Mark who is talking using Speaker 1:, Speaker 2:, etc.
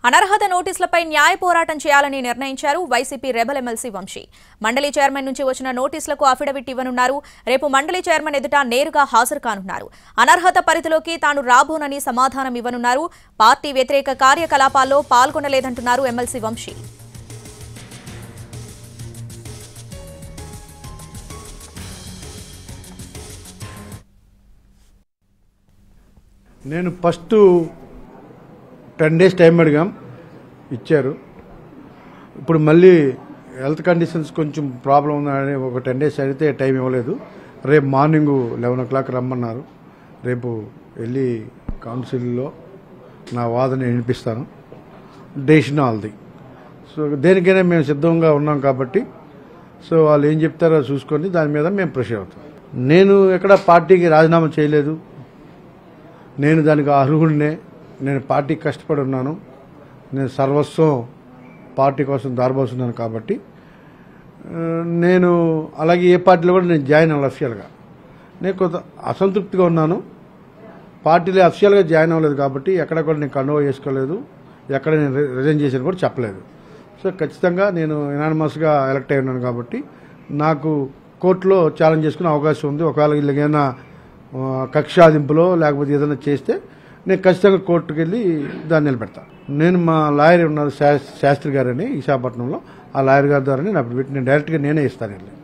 Speaker 1: అనర్హత నోటీసులపై న్యాయ పోరాటం చేయాలని నిర్ణయించారు వైసీపీ రెబల్ ఎమ్మెల్సీ వంశీ మండలి చైర్మన్ నుంచి వచ్చిన నోటీసులకు అఫిడవిట్ ఇవ్వనున్నారు రేపు మండలి చైర్మన్ ఎదుట నేరుగా హాజరు కానున్నారు అనర్హత పరిధిలోకి తాను రాబోనని సమాధానం ఇవ్వనున్నారు పార్టీ వ్యతిరేక కార్యకలాపాల్లో పాల్గొనలేదంటున్నారు ఎమ్మెల్సీ వంశీ
Speaker 2: నేను ఫస్ట్ టెన్ డేస్ టైం అడిగాం ఇచ్చారు ఇప్పుడు మళ్ళీ హెల్త్ కండిషన్స్ కొంచెం ప్రాబ్లం ఉందని ఒక టెన్ డేస్ అడిగితే టైం ఇవ్వలేదు రేపు మార్నింగ్ లెవెన్ ఓ క్లాక్ రమ్మన్నారు రేపు వెళ్ళి కౌన్సిల్లో నా వాదన వినిపిస్తాను డెసిషన్ వాళ్ళది సో దేనికైనా మేము సిద్ధంగా ఉన్నాం కాబట్టి సో వాళ్ళు ఏం చెప్తారో చూసుకొని దాని మీద మేము ప్రెషర్ అవుతాం నేను ఎక్కడ పార్టీకి రాజీనామా చేయలేదు నేను దానికి అర్హుడినే నేను పార్టీకి కష్టపడి ఉన్నాను నేను సర్వస్వం పార్టీ కోసం దారబోస్తున్నాను కాబట్టి ఆ, నేను అలాగే ఏ పార్టీలో కూడా నేను జాయిన్ అవ్వాలి అఫిషియల్గా నేను కొంత అసంతృప్తిగా ఉన్నాను పార్టీలో అఫిషియల్గా జాయిన్ అవ్వలేదు కాబట్టి ఎక్కడ కూడా నేను కండువా చేసుకోలేదు ఎక్కడ నేను రి- రిజైన్ చేశాను కూడా చెప్పలేదు సో ఖచ్చితంగా నేను ఎనానమస్గా ఎలక్ట్ అయి ఉన్నాను కాబట్టి నాకు కోర్టులో ఛాలెంజ్ చేసుకునే అవకాశం ఉంది ఒకవేళ వీళ్ళకి ఏమైనా ఆ, కక్షాదింపులో లేకపోతే ఏదైనా చేస్తే నేను ఖచ్చితంగా కోర్టుకు వెళ్ళి దాన్ని నిలబెడతాను నేను మా లాయర్ ఉన్నారు శాస్- శాస్త్రి గారని విశాఖపట్నంలో ఆ లాయర్ గారి ద్వారా నేను అప్పుడు పెట్టి నేను డైరెక్ట్గా నేనే ఇస్తాను వెళ్ళి